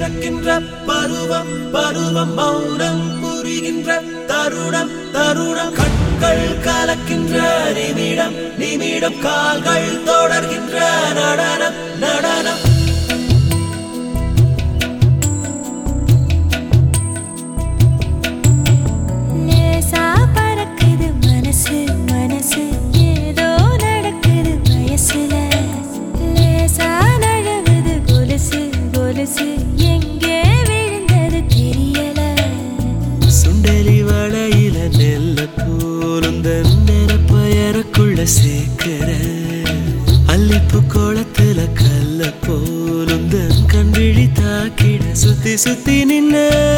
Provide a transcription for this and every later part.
பிறக்கின்ற பருவம் பருவம் மௌனம் புரிகின்ற தருணம் தருணம் கண்கள் கலக்கின்ற நிமிடம் நிமிடம் கால்கள் தொடர்கின்ற நடனம் நடனம் லேசா பறக்குது மனசு மனசு ஏதோ நடக்குது வயசுல லேசா நழுவுது கொலுசு கொலுசு எங்கே விழுந்தது தெரியல சுண்டலி வளையில நெல்ல போலும் நெருப்பயருக்குள்ள சேர்க்கிற அல்லிப்பு கோலத்துல கல்ல போலும் தன் கண் விழி தாக்கிட சுத்தி சுத்தி நின்ன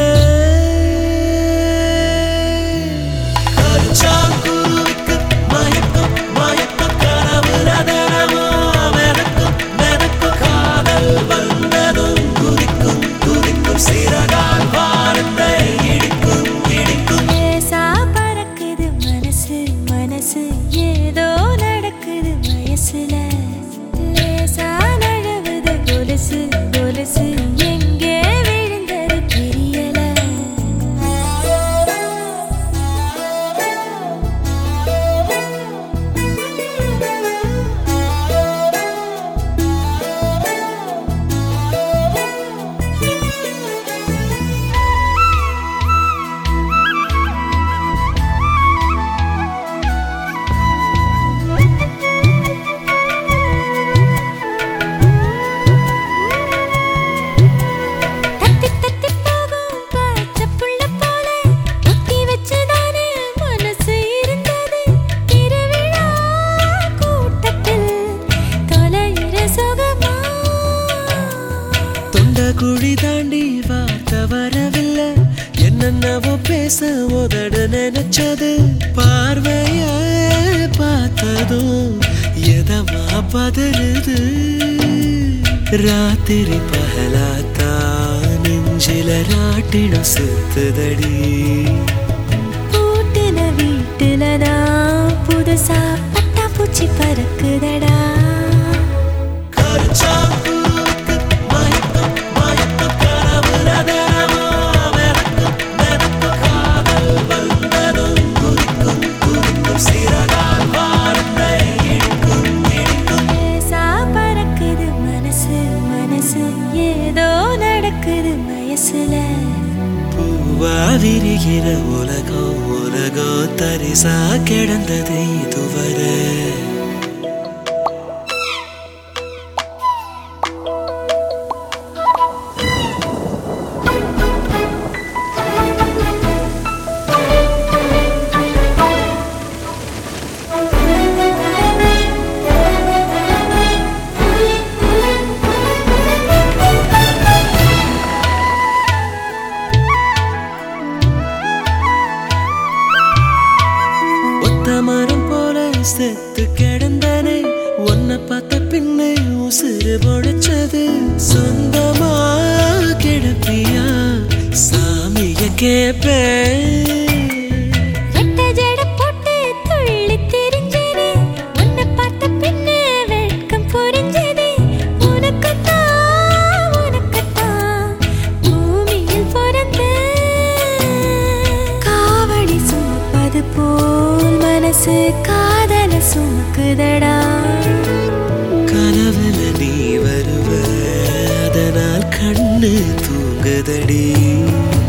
கருச்சாங்குருவிக்கு மயக்கம் மயக்கம் கனவுல தினமோ மெனக்கும் மெனக்கும் காதல் வந்ததும் குதிக்கும் குதிக்கும் சிறகால் வாரத்தை இடிக்கும் இடிக்கும் லேசா பறக்குது மனசு மனசு ஏதோ நடக்குது வயசுல லேசா நழுவுது கொலுசு கொலுசு எங்கே விழுந்தது தெரியல தத்தி தத்தி போகும் பச்சைப் புள்ள போல ஒத்தி வச்சுதானே மனசு இருந்தது. திருவிழா கூட்டத்தில் தொலைகிற சுகமா? தொண்ட குழி தாண்டி வார்த்தை வரவில்லை என்னென்னவோ பேச உதடு நினைச்சது பார்வைய பார்த்ததும் எதமா பதறுது ராத்திரி பகலாத்தா நெஞ்சில ராட்டினம் சுத்துதடி பூட்டுன வீட்டுல நான் புதுசா பட்டாம்பூச்சி பறக்குதடா கருச்சாங்குருவிக்கு மயக்கம் மயக்கம் கனவுல தினமோ மெனக்கும் மெனக்கும் காதல் வந்ததும் குதிக்கும் குதிக்கும் சிறகால் வாரத்தை இடிக்கும் இடிக்கும் லேசா பறக்குது மனசு மனசு ஏதோ நடக்குது வயசுல பூவா விரிகிற உலகம் உலகம் தரிசா கிடந்தது இதுவரை ஒத்த மரம் போல செத்து கிடந்தனே உன்னை பார்த்த பின்னே உசுறு பொழைச்சது சொந்தமா கிடப்பியா சாமிய கேப்பேன் ரெட்டை ஜடை போட்டு துள்ளி திரிஞ்சேனே. உன்னை பார்த்த பின்னே வெட்கம் புரிஞ்சதே. உனக்குத்தான், உனக்குத்தான் பூமியில் பிறந்தேன். காவடி சுமப்பது போல் மனசு காதல சுமக்குதடா கனவுல நீ வருவ அதனால் கண்ணு தூங்குதடி